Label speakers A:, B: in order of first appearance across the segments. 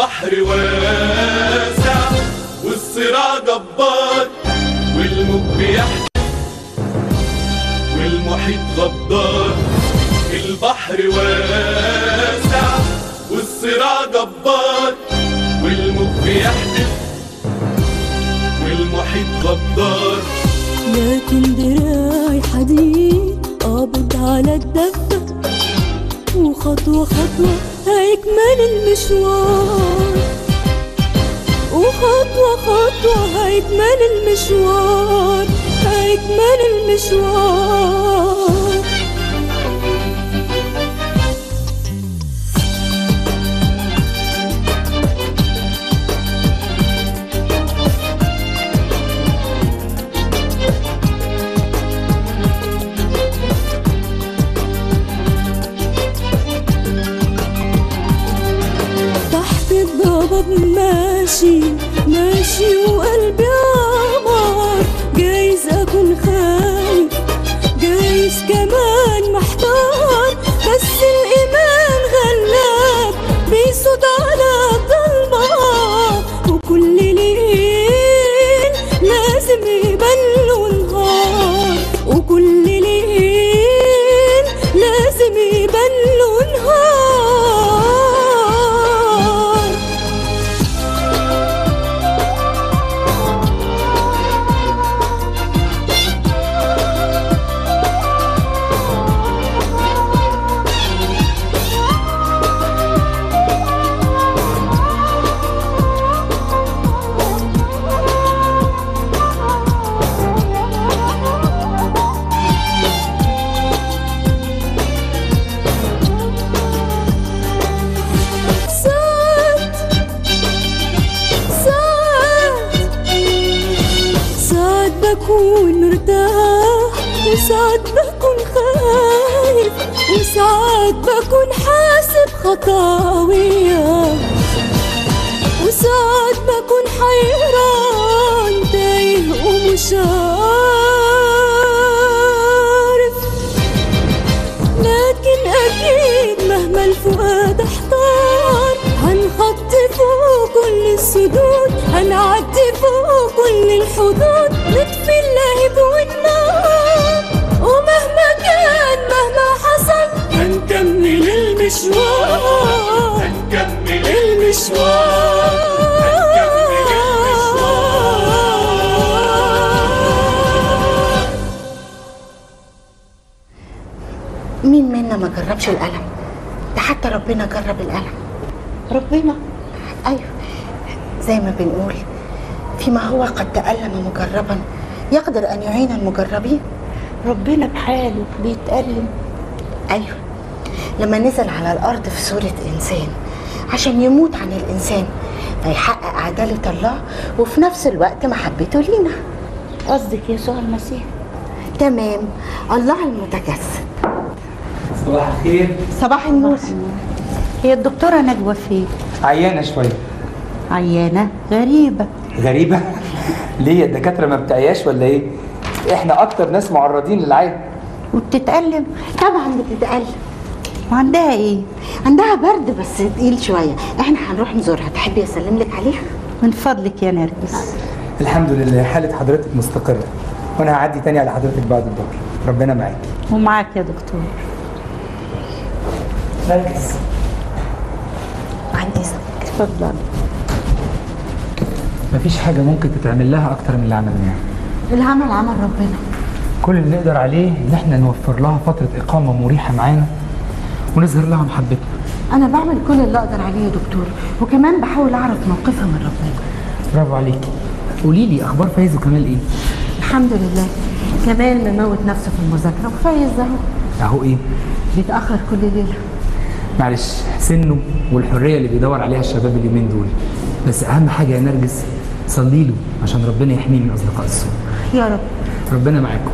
A: البحر واسع والصراع جبار والموج بيحدف والمحيط غدار البحر واسع والصراع جبار والموج بيحدف والمحيط غدار
B: لكن دراعي حديد قابض على الدفة وخطوة خطوة هيكمل المشوار وخطوة خطوة هيكمل المشوار هيكمل المشوار تحت الضباب ماشي ماشي وقلبي عمار جايز اكون خايف جايز كمان محتار بس الايمان غلاب بيصوت على الضلمه وكل ليل لازم يبان له نهار وكل ليل لازم يبان له نهار ساعات ساعات ساعات بكون مرتاح وساعات بكون خايف وساعات بكون حاسب خطاوية وساعات بكون حيران تايه ومش عارف لكن أكيد مهما الفؤاد احتار هنحط فوق كل السدود هنعدي فوق كل الحدود نطفي اللهب والنار ومهما كان مهما حصل هنكمل المشوار
A: هنكمل
B: المشوار
C: مين منا ما جربش الألم ده حتى ربنا جرب الألم ربنا أيوه زي ما بنقول فيما هو قد تألم مجربا يقدر أن يعين المجربين
D: ربنا بحاله بيتألم
C: أيوه لما نزل على الأرض في صورة إنسان عشان يموت عن الإنسان فيحقق عدالة الله وفي نفس الوقت محبته لينا
D: قصدك يسوع المسيح
C: تمام الله المتجسد
E: صباح الخير
C: صباح النور
D: هي الدكتورة نجوى فين؟
E: عيانة شوية
D: عيانة غريبة
E: غريبة ليه الدكاترة ما بتعياش ولا ايه؟ احنا اكتر ناس معرضين للعيا
D: وبتتألم
C: طبعا بتتقلب
D: وعندها ايه؟
C: عندها برد بس تقيل شوية احنا هنروح نزورها تحبي اسلم لك عليها
D: من فضلك يا نرجس
E: الحمد لله حالة حضرتك مستقرة وانا هعدي تاني على حضرتك بعد الظهر ربنا معاك
D: ومعاك يا دكتور
E: ركز
C: عندي إذنك.
D: اتفضل
E: مفيش حاجة ممكن تتعمل لها أكتر من اللي عملناها
C: العمل عمل ربنا
E: كل اللي نقدر عليه إن إحنا نوفر لها فترة إقامة مريحة معانا ونظهر لها محبتنا
C: انا بعمل كل اللي اقدر عليه يا دكتور وكمان بحاول اعرف موقفها من ربنا
E: برافو عليكي قولي لي أخبار فايز وكمال إيه؟
C: الحمد لله كمال مموت نفسه في المذاكرة وفايز اهو
E: أهو إيه؟
C: بيتأخر كل ليلة
E: معلش سنه والحرية اللي بيدور عليها الشباب اليومين دول بس أهم حاجة يا نرجس صلي له عشان ربنا يحميه من أصدقاء السوء
C: يا رب
E: ربنا معاكم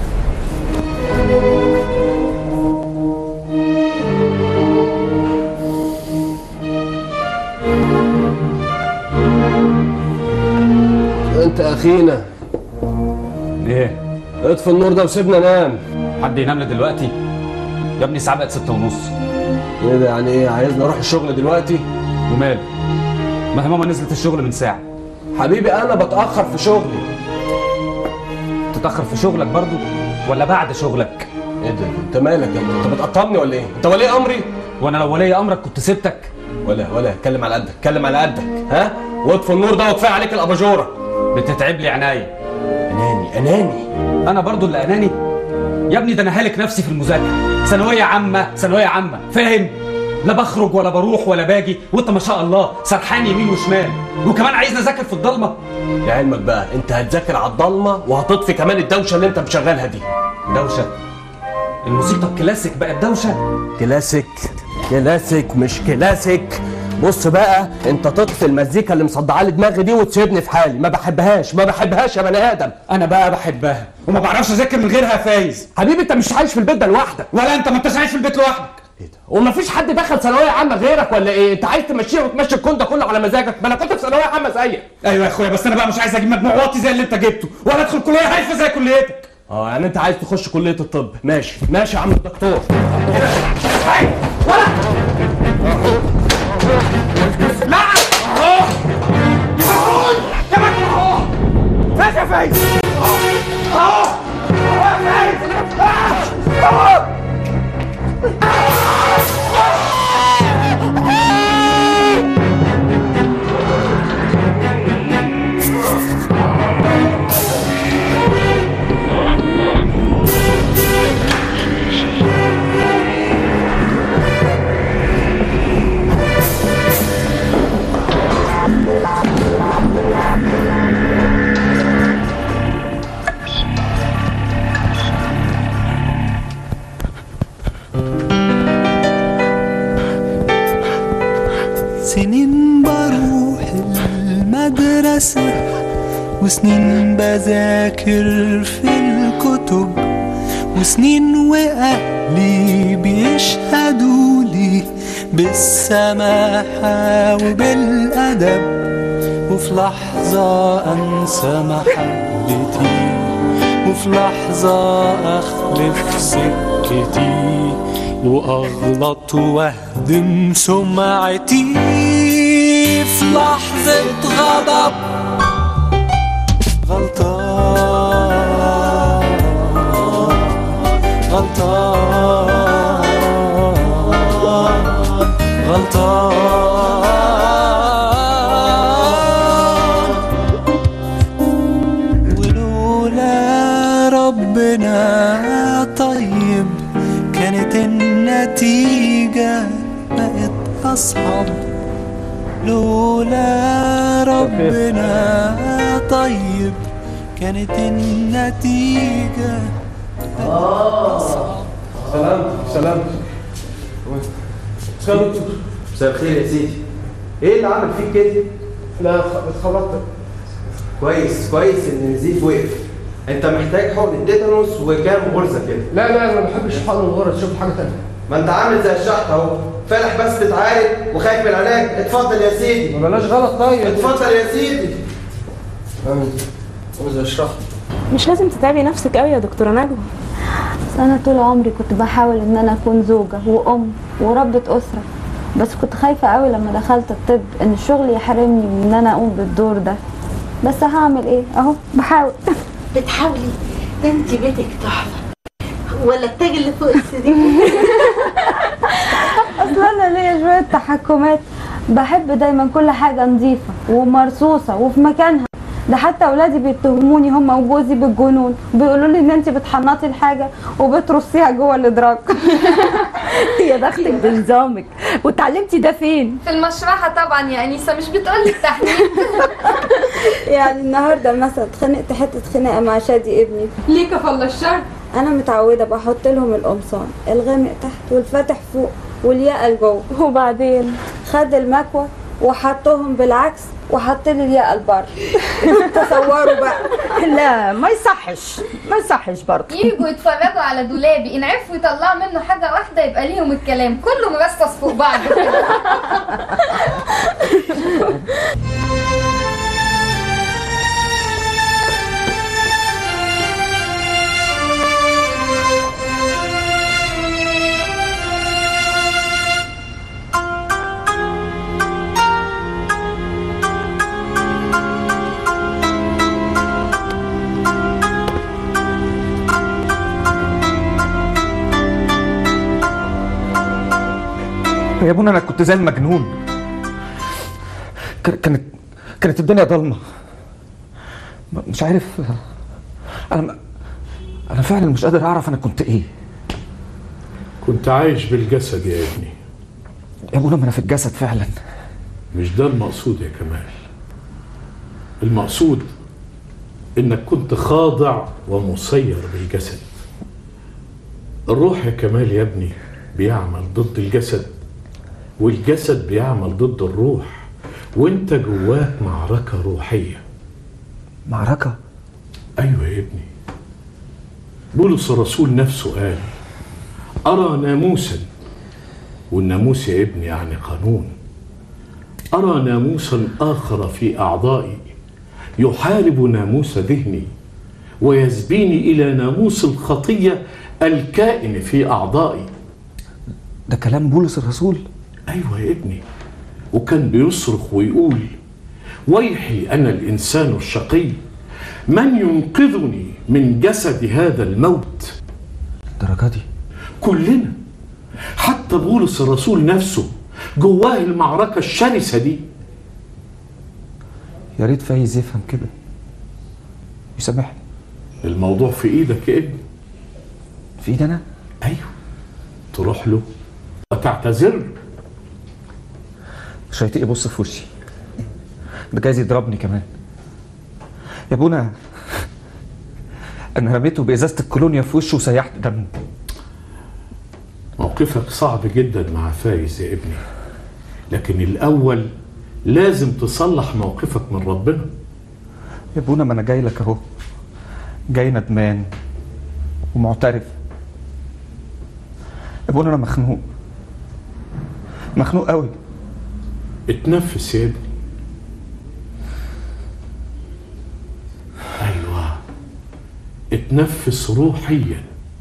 F: انت اخينا
G: ليه؟
F: اطفي النور ده وسيبنا نام
G: حد ينام لي دلوقتي؟ يا ابني الساعة بقت ستة ونص
F: ايه ده يعني ايه عايزني اروح الشغل دلوقتي
G: ومال؟ ما هي ماما نزلت الشغل من ساعه
F: حبيبي انا بتاخر في شغلي
G: تتاخر في شغلك برضو ولا بعد شغلك
F: ايه ده انت مالك انت انت بتقطمني ولا ايه انت ولي امري
G: وانا لو ولي امرك كنت سبتك
F: ولا ولا اتكلم على قدك اتكلم على قدك ها واطفي النور ده وكفايه عليك الاباجوره
G: بتتعب لي عناية
F: اناني اناني
G: انا برضو اللي اناني يا ابني ده انا هالك نفسي في المذاكره ثانويه عامه ثانويه عامه فاهم لا بخرج ولا بروح ولا باجي وانت ما شاء الله سرحان يمين وشمال وكمان عايزني اذاكر في الضلمه
F: لعلمك بقى انت هتذاكر على الضلمه وهتطفي كمان الدوشه اللي انت مشغلها دي
G: دوشه الموسيقى الكلاسيك بقت دوشه
F: كلاسيك كلاسيك مش كلاسيك بص بقى انت تطفي المزيكا اللي مصدعه لي دماغي دي وتسيبني في حالي ما بحبهاش ما بحبهاش يا بني ادم
G: انا بقى بحبها وما بعرفش اذاكر من غيرها يا فايز
F: حبيبي انت مش عايش في البيت ده لوحدك
G: ولا انت ما انتش عايش في البيت لوحدك
F: ومفيش حد دخل ثانويه عامه غيرك ولا ايه انت عايز تمشيها وتمشي الكون ده كله على مزاجك ما انا كنت في ثانويه عامه زيك
G: ايوه يا اخويا بس انا بقى مش عايز اجيب مجموع واطي زي اللي انت جبته ولا ادخل كليه هايفه زي كليتك
F: اه يعني انت عايز تخش كليه الطب ماشي ماشي يا عم الدكتور
H: سنين بروح المدرسة وسنين بذاكر في الكتب وسنين وأهلي بيشهدوا لي بالسماحة وبالأدب وفي لحظة أنسى محبتي وفي لحظة أخلف سكتي وأغلط وأهدم سمعتي في لحظة غضب غلطان غلطان غلطان ولولا ربنا طيب كانت النتيجة بقت أصعب لولا ربنا طيب كانت النتيجة
F: سلام سلام
I: مساء الخير يا سيدي ايه اللي عمل فيك كده
F: لا اتخبطت
I: كويس كويس ان النزيف وقف انت محتاج حقن تيتانوس وكام غرزه كده
F: لا لا انا ما بحبش حقن الغرز شوف حاجه ثانيه
I: ما انت عامل زي الشحط اهو فالح بس تتعالج وخايف من العلاج اتفضل يا سيدي
F: ما بلاش غلط طيب
I: اتفضل يا سيدي
F: عاوز اشرح
J: مش لازم تتعبي نفسك قوي يا دكتوره نجوى
B: بس انا طول عمري كنت بحاول ان انا اكون زوجة وام وربة اسرة بس كنت خايفة قوي لما دخلت الطب ان الشغل يحرمني من ان انا اقوم بالدور ده بس هعمل ايه اهو بحاول
C: بتحاولي ده انت بيتك تحفه ولا التاج اللي فوق السرير
B: اصل انا ليا شوية تحكمات بحب دايما كل حاجة نظيفة ومرصوصة وفي مكانها ده حتى اولادي بيتهموني هم وجوزي بالجنون بيقولوا لي ان انت بتحنطي الحاجه وبترصيها جوه الادراج
J: يا بختك بنظامك واتعلمتي ده فين
K: في المشرحة طبعا يا أنيسة مش بتقولي التحنيط
B: يعني النهارده مثلا اتخانقت حته خناقه مع شادي ابني
K: ليه كفل الشر
B: انا متعوده بحط لهم القمصان الغامق تحت والفاتح فوق والياقه لجوه
J: وبعدين
B: خد المكوى وحطهم بالعكس وحط لي الياقه لبره تصوروا بقى
J: لا ما يصحش ما يصحش برضه
K: يجوا يتفرجوا على دولابي إن عرفوا يطلعوا منه حاجة واحدة يبقى ليهم الكلام كله مرصص فوق بعضه كده
G: يا ابونا انا كنت زي المجنون كان- كانت كانت الدنيا ضلمه م- مش عارف انا م- انا فعلا مش قادر اعرف انا كنت ايه
L: كنت عايش بالجسد يا ابني
G: يا ابونا ما انا في الجسد فعلا
L: مش ده المقصود يا كمال المقصود انك كنت خاضع ومسير بالجسد الروح يا كمال يا ابني بيعمل ضد الجسد والجسد بيعمل ضد الروح وانت جواك معركة روحية
G: معركة
L: ايوه يا ابني بولس الرسول نفسه قال ارى ناموسا والناموس يا ابني يعني قانون ارى ناموسا اخر في اعضائي يحارب ناموس ذهني ويسبيني الى ناموس الخطيه الكائن في اعضائي
G: ده كلام بولس الرسول
L: ايوه يا ابني وكان بيصرخ ويقول ويحي انا الانسان الشقي من ينقذني من جسد هذا الموت
G: الدرجه دي
L: كلنا حتى بولس الرسول نفسه جواه المعركه الشرسه دي
G: يا ريت فايز يفهم كده يسامحني
L: الموضوع في ايدك يا ابني
G: في ايدي انا
L: ايوه تروح له وتعتذر
G: مش هيطيق يبص في وشي ده جايز يضربني كمان يا ابونا انا رميته بازازه الكولونيا في وشه وسيحت دمه
L: موقفك صعب جدا مع فايز يا ابني لكن الاول لازم تصلح موقفك من ربنا
G: يا ابونا ما انا جاي لك اهو جاي ندمان ومعترف يا ابونا انا مخنوق مخنوق قوي
L: اتنفس يا ابني ايوه اتنفس روحيا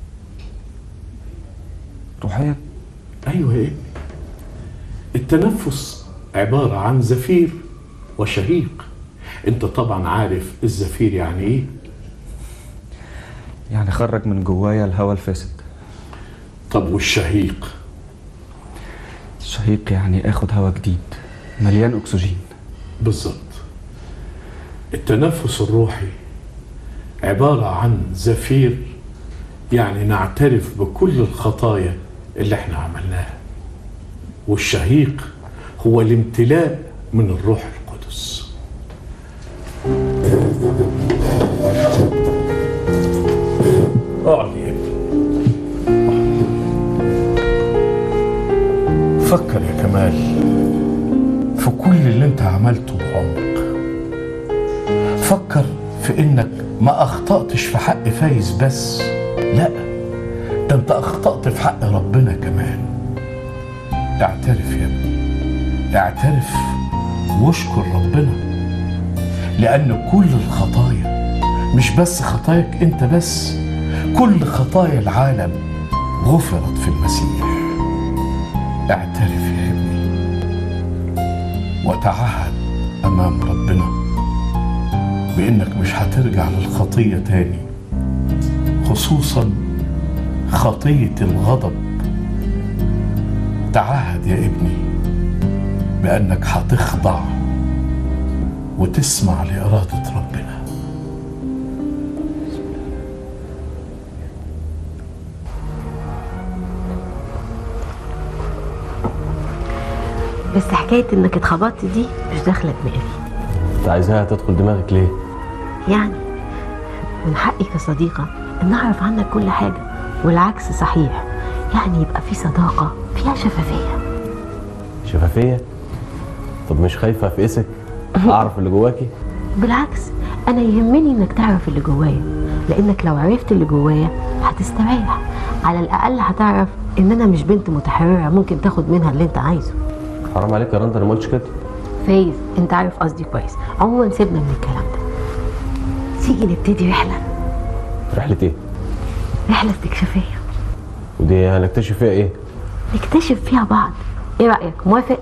G: روحيا
L: ايوه يا ابني التنفس عباره عن زفير وشهيق انت طبعا عارف الزفير يعني ايه
G: يعني خرج من جوايا الهواء الفاسد
L: طب والشهيق
G: الشهيق يعني اخد هواء جديد مليان اكسجين
L: بالظبط التنفس الروحي عبارة عن زفير يعني نعترف بكل الخطايا اللي احنا عملناها والشهيق هو الامتلاء من الروح القدس اقعد يا ابني فكر يا كمال في كل اللي انت عملته بعمق فكر في انك ما اخطأتش في حق فايز بس لا ده انت اخطأت في حق ربنا كمان اعترف يا ابني اعترف واشكر ربنا لان كل الخطايا مش بس خطاياك انت بس كل خطايا العالم غفرت في المسيح اعترف يا ابني وتعهد امام ربنا بانك مش هترجع للخطيه تاني خصوصا خطيه الغضب تعهد يا ابني بانك هتخضع وتسمع لاراده ربنا
M: بس حكايه انك اتخبطت دي مش داخله دماغي
F: انت عايزاها تدخل دماغك ليه؟
M: يعني من حقي كصديقه ان اعرف عنك كل حاجه والعكس صحيح يعني يبقى في صداقه فيها شفافيه
F: شفافية؟ طب مش خايفة افقسك؟ اعرف اللي جواكي؟
M: بالعكس انا يهمني انك تعرف اللي جوايا لانك لو عرفت اللي جوايا هتستريح على الاقل هتعرف ان انا مش بنت متحرره ممكن تاخد منها اللي انت عايزه
F: حرام عليك يا رندا انا ما قلتش كده
M: فايز انت عارف قصدي كويس عموما سيبنا من الكلام ده تيجي نبتدي رحله
F: رحلة ايه؟
M: رحله استكشافيه
F: ودي هنكتشف فيها ايه؟
M: نكتشف فيها بعض ايه رايك موافق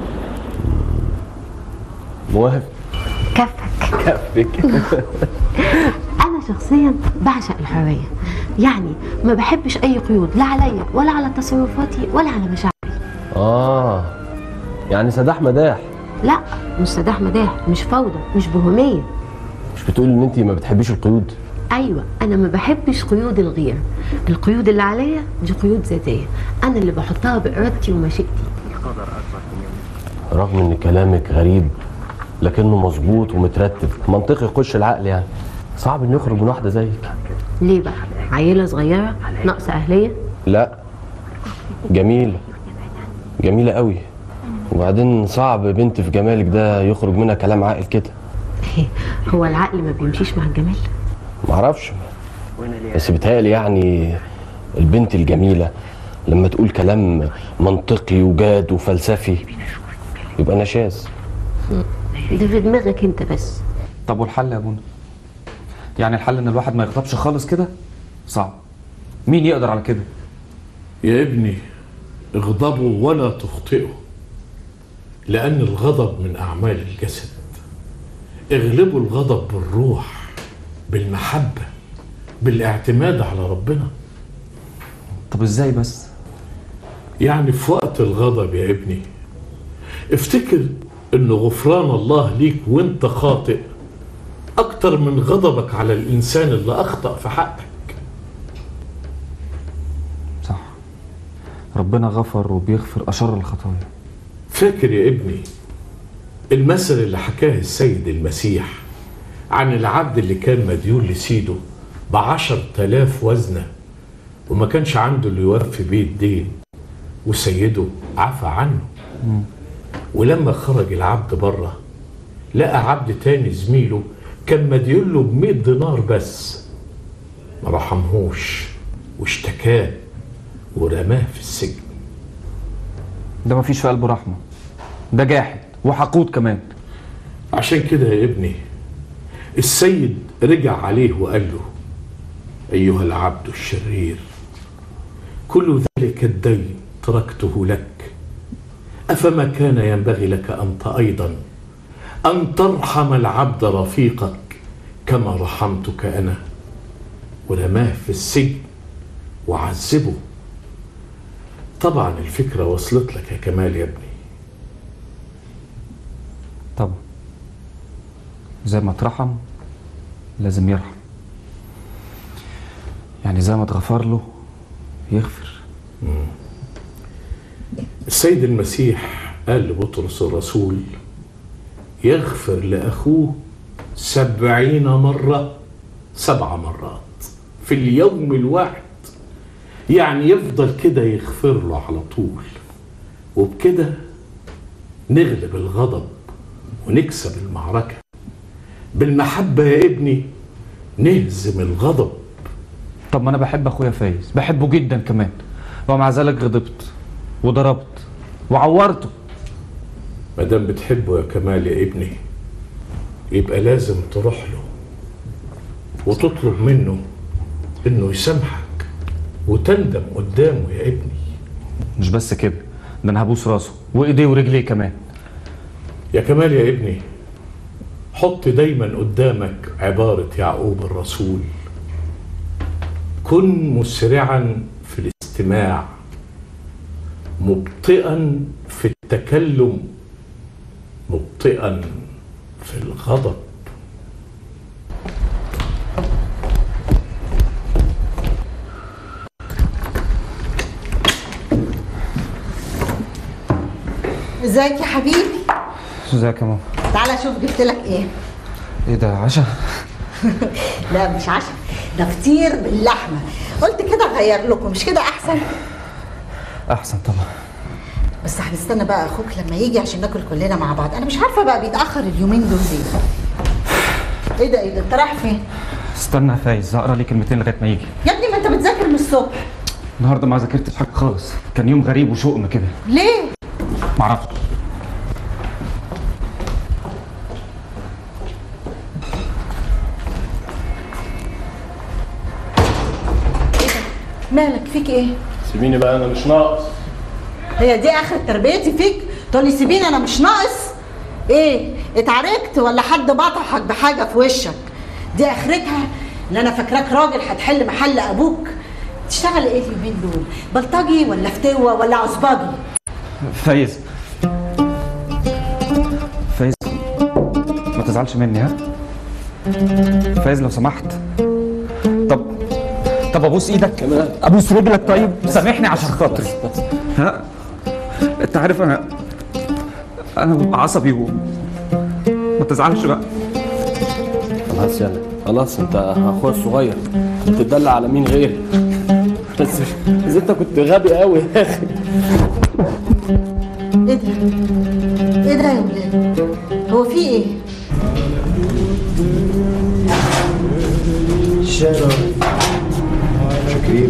F: موافق
M: كفك
F: كفك
M: انا شخصيا بعشق الحريه يعني ما بحبش اي قيود لا عليا ولا على تصرفاتي ولا على مشاعري
F: اه يعني سداح مداح
M: لا مش سداح مداح مش فوضى مش بهوميه
F: مش بتقولي ان انت ما بتحبيش القيود
M: ايوه انا ما بحبش قيود الغير القيود اللي عليا دي قيود ذاتيه انا اللي بحطها بارادتي ومشيئتي
F: رغم ان كلامك غريب لكنه مظبوط ومترتب منطقي يخش العقل يعني صعب انه يخرج من واحده زيك
M: ليه بقى عيله صغيره ناقصه اهليه
F: لا جميله جميله قوي وبعدين صعب بنت في جمالك ده يخرج منها كلام عاقل كده
M: هو العقل ما بيمشيش مع الجمال
F: معرفش بس بيتهيألي يعني البنت الجميلة لما تقول كلام منطقي وجاد وفلسفي يبقى نشاز
M: ده في دماغك انت بس
G: طب والحل يا ابونا يعني الحل ان الواحد ما يغضبش خالص كده صعب مين يقدر على كده
L: يا ابني اغضبوا ولا تخطئوا لأن الغضب من أعمال الجسد اغلبوا الغضب بالروح بالمحبة بالاعتماد على ربنا
G: طب ازاي بس
L: يعني في وقت الغضب يا ابني افتكر ان غفران الله ليك وانت خاطئ اكتر من غضبك على الانسان اللي اخطأ في حقك
G: صح ربنا غفر وبيغفر اشر الخطايا
L: فاكر يا ابني المثل اللي حكاه السيد المسيح عن العبد اللي كان مديون لسيده بعشر تلاف وزنة وما كانش عنده اللي يوفي بيه الدين وسيده عفى عنه ولما خرج العبد بره لقى عبد تاني زميله كان مديون له ب دينار بس ما رحمهوش واشتكاه ورماه في السجن
G: ده مفيش في قلبه رحمه ده جاحد وحقود كمان
L: عشان كده يا ابني السيد رجع عليه وقال له أيها العبد الشرير كل ذلك الدين تركته لك أفما كان ينبغي لك أنت أيضا أن ترحم العبد رفيقك كما رحمتك أنا ورماه في السجن وعذبه طبعا الفكرة وصلت لك يا كمال يا ابني
G: طبعا زي ما اترحم لازم يرحم يعني زي ما اتغفر له يغفر
L: السيد المسيح قال لبطرس الرسول يغفر لأخوه سبعين مرة سبع مرات في اليوم الواحد يعني يفضل كده يغفر له على طول وبكده نغلب الغضب ونكسب المعركة بالمحبة يا ابني نهزم الغضب
G: طب ما انا بحب اخويا فايز بحبه جدا كمان ومع ذلك غضبت وضربت وعورته
L: ما دام بتحبه يا كمال يا ابني يبقى لازم تروح له وتطلب منه انه يسامحك وتندم قدامه يا ابني
G: مش بس كده ده انا هبوس راسه وايديه ورجليه كمان
L: يا كمال يا ابني حط دايما قدامك عبارة يعقوب الرسول كن مسرعا في الاستماع مبطئا في التكلم مبطئا في الغضب
C: ازيك يا حبيبي
G: ازيك يا ماما
C: تعالى شوف جبت لك ايه
G: ايه ده عشاء
C: لا مش عشاء ده فطير باللحمه قلت كده اغير لكم مش كده احسن
G: احسن طبعا
C: بس هنستنى بقى اخوك لما يجي عشان ناكل كلنا مع بعض انا مش عارفه بقى بيتاخر اليومين دول ليه ايه ده ايه ده انت رايح فين
G: استنى يا فايز اقرا لي كلمتين لغايه ما يجي
C: يا ابني ما انت بتذاكر من الصبح
G: النهارده ما ذاكرتش حاجه خالص كان يوم غريب وشؤم كده
C: ليه
G: معرفش
C: مالك فيك ايه
F: سيبيني بقى انا مش ناقص
C: هي دي اخر تربيتي فيك تقولي سيبيني انا مش ناقص ايه اتعاركت ولا حد بطحك بحاجه في وشك دي اخرتها ان انا فاكراك راجل هتحل محل ابوك تشتغل ايه اليومين دول بلطجي ولا فتوه ولا عصباجي
G: فايز فايز ما تزعلش مني ها فايز لو سمحت طب طب ابوس ايدك ابوس رجلك طيب سامحني عشان خاطري ها انت عارف انا انا ببقى عصبي و... ما تزعلش بقى
F: خلاص يلا خلاص انت اخويا الصغير بتدلع على مين غيري بس بس انت كنت غبي قوي يا اخي
C: ايه ده؟ ايه ده يا ولاد؟ هو في ايه؟
N: الشارع شاكرين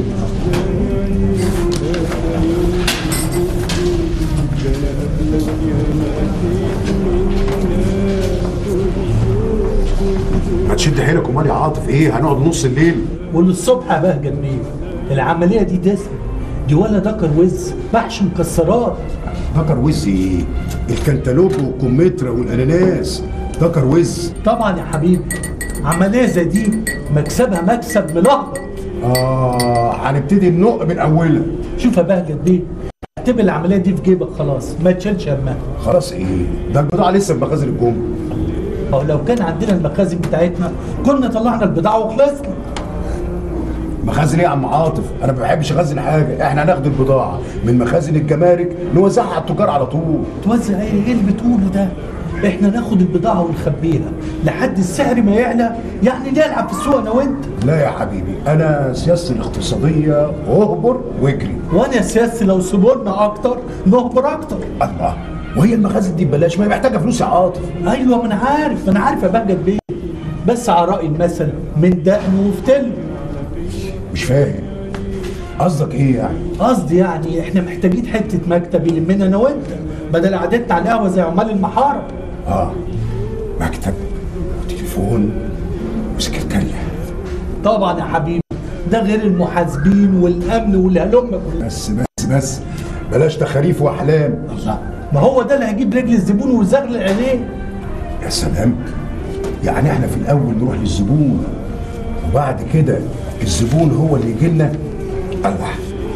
N: ما تشد حيلك امال يا عاطف ايه هنقعد نص الليل
O: وللصبح يا بهجة بيه العملية دي دسم دي ولا دكر وز محشي مكسرات
N: دكر وز ايه الكنتالوب والكمثرى والاناناس دكر وز
O: طبعا يا حبيبي عملية زي دي مكسبها مكسب ملخبط
N: اه هنبتدي ننق من اولها
O: شوف يا بهجة بيه اعتبر العملية دي في جيبك خلاص ما تشيلش همها
N: خلاص ايه ده البضاعه لسه في مخازن الجمله
O: أو لو كان عندنا المخازن بتاعتنا كنا طلعنا البضاعة وخلصنا
N: مخازن ايه يا عم عاطف انا ما بحبش اخزن حاجه احنا هناخد البضاعه من مخازن الجمارك نوزعها على التجار على طول
O: توزع ايه ايه اللي بتقوله ده احنا ناخد البضاعة ونخبيها لحد السعر ما يعلى يعني نلعب في السوق انا وانت
N: لا يا حبيبي انا سياستي الاقتصاديه اهبر واجري
O: وانا سياستي لو صبرنا اكتر نهبر اكتر
N: الله وهي المخازن دي ببلاش ما هي محتاجه فلوس يا عاطف
O: ايوه ما انا عارف ما انا عارف يا بهجت بيه بس على راي المثل من دقن وفتل
N: مش فاهم قصدك ايه يعني
O: قصدي يعني احنا محتاجين حته مكتب يلمنا انا وانت بدل قعدتنا على القهوه زي عمال المحاره
N: اه مكتب وتليفون وسكرتاريه
O: طبعا يا حبيبي ده غير المحاسبين والامن والهلم
N: بس بس بس بلاش تخاريف واحلام
O: ما هو ده اللي هيجيب رجل الزبون ويزغلل عينيه
N: يا سلام يعني احنا في الاول نروح للزبون وبعد كده الزبون هو اللي يجي لنا الله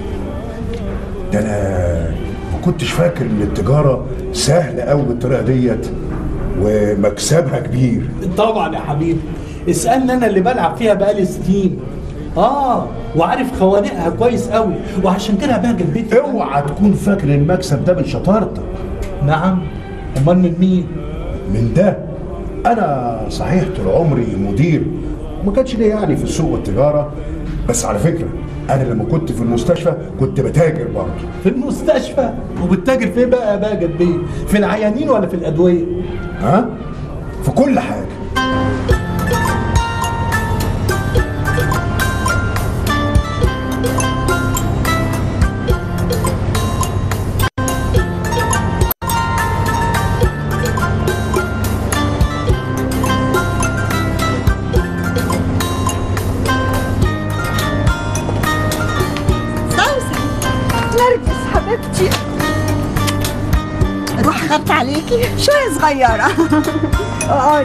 N: ده انا ما كنتش فاكر ان التجاره سهله قوي بالطريقه ديت ومكسبها كبير
O: طبعا يا حبيبي اسالني انا اللي بلعب فيها بقالي سنين اه وعارف خوانقها كويس قوي وعشان كده باجي البيت
N: اوعى تكون فاكر المكسب ده من شطارتك
O: نعم امال من مين
N: من ده انا صحيح طول عمري مدير وما كانش ليا يعني في السوق والتجاره بس على فكره انا لما كنت في المستشفى كنت بتاجر برضه
O: في المستشفى وبتتاجر في ايه بقى يا باجت بيه في العيانين ولا في الادويه
N: ها في كل حاجه
J: سوسن نرجس حبيبتي روح خدت عليكي شوية صغيرة اقعدي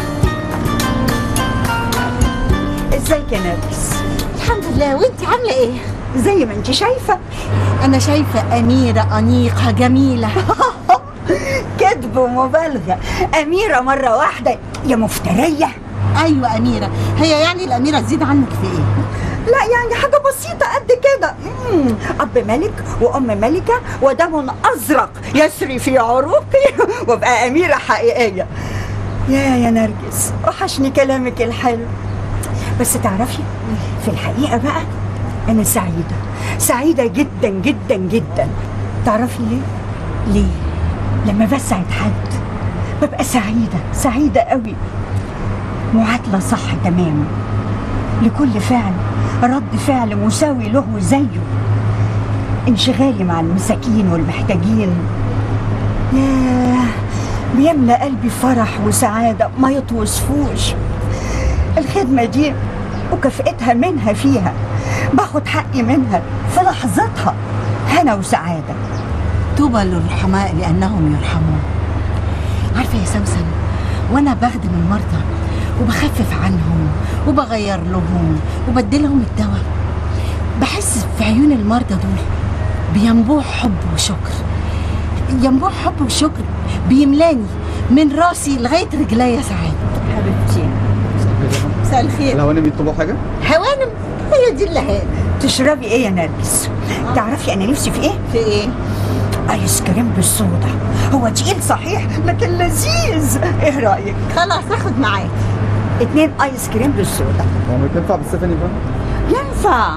J: ازيك يا نرجس
C: الحمد لله وانت عامله ايه
J: زي ما انت شايفة
C: انا شايفه اميره انيقه جميله
J: كذب ومبالغة أميرة مرة واحدة يا مفترية
C: ايوه اميره هي يعني الاميره تزيد عنك في ايه
J: لا يعني حاجة بسيطة قد كده مم، أب ملك وأم ملكة ودم أزرق يسري في عروقي وابقى أميرة حقيقية يا يا نرجس وحشني كلامك الحلو بس تعرفي في الحقيقة بقى أنا سعيدة سعيدة جدا جدا جدا تعرفي ليه؟ ليه؟ لما بسعد حد ببقى سعيدة سعيدة قوي معادلة صح تماما لكل فعل رد فعل مساوي له زيه انشغالي مع المساكين والمحتاجين ياه بيملى قلبي فرح وسعادة ما يتوصفوش الخدمة دي وكفئتها منها فيها باخد حقي منها في لحظتها هنا وسعادة
C: طوبى للرحماء لانهم يرحمون عارفه يا سوسن وانا بخدم المرضى وبخفف عنهم وبغير لهم وبدلهم الدواء بحس في عيون المرضى دول بينبوع حب وشكر ينبوع حب وشكر بيملاني من راسي لغايه رجليا ساعات
J: حبيبتي مساء الخير
P: الهوانم بيطلبوا حاجه
C: هوانم هي دي اللي هي
J: تشربي ايه يا نرجس تعرفي انا نفسي في ايه
C: في ايه
J: ايس كريم بالصودا هو تقيل صحيح لكن لذيذ ايه رايك
C: خلاص اخد معاك
J: اتنين ايس كريم بالصودا
P: هو ما تنفع بالسفن يبقى
J: ينفع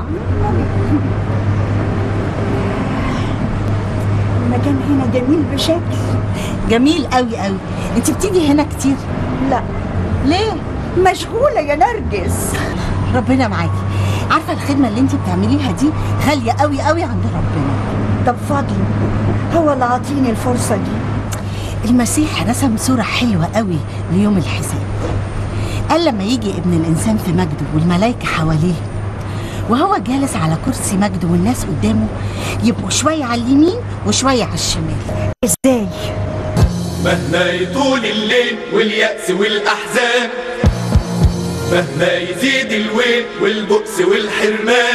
J: المكان هنا جميل بشكل
C: جميل قوي قوي انت بتيجي هنا كتير
J: لا
C: ليه
J: مشغوله يا نرجس
C: ربنا معاكي عارفه الخدمه اللي انت بتعمليها دي غاليه قوي قوي عند ربنا
J: طب فضله هو اللي عاطيني الفرصه دي
C: المسيح رسم صورة حلوة قوي ليوم الحساب قال لما يجي ابن الإنسان في مجده والملائكة حواليه وهو جالس على كرسي مجده والناس قدامه يبقوا شوية على اليمين وشوية على الشمال
J: ازاي
A: مهما يطول الليل واليأس والأحزان مهما يزيد الويل والبؤس والحرمان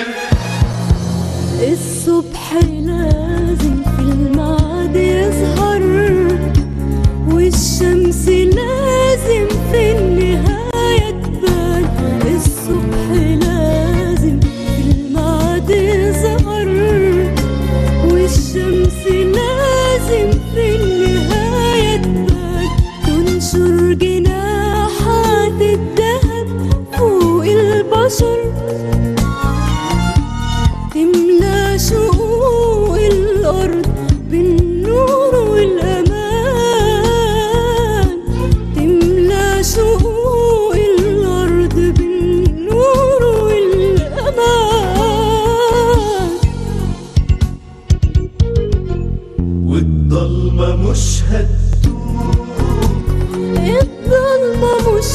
Q: الصبح لازم في الميعاد يظهر والشمس لازم في النهاية تبان الصبح لازم في الميعاد يظهر والشمس لازم في النهاية تبان تنشر جناحات الذهب فوق البشر تملى شقوق الأرض بالنور والأمان تملى شقوق الأرض بالنور والأمان
A: والضلمة مش هتدوم
Q: الضلمة مش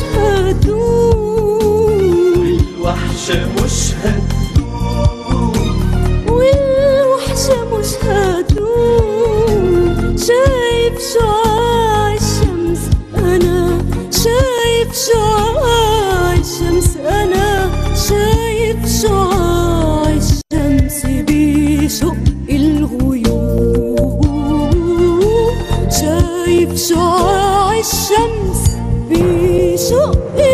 Q: هتدوم
A: والوحشة مش هتدوم
Q: والوحشة مش هتدوم شايف شعاع الشمس أنا شايف شعاع الشمس أنا شايف شعاع الشمس بيشق الغيوم شايف شعاع الشمس بيشق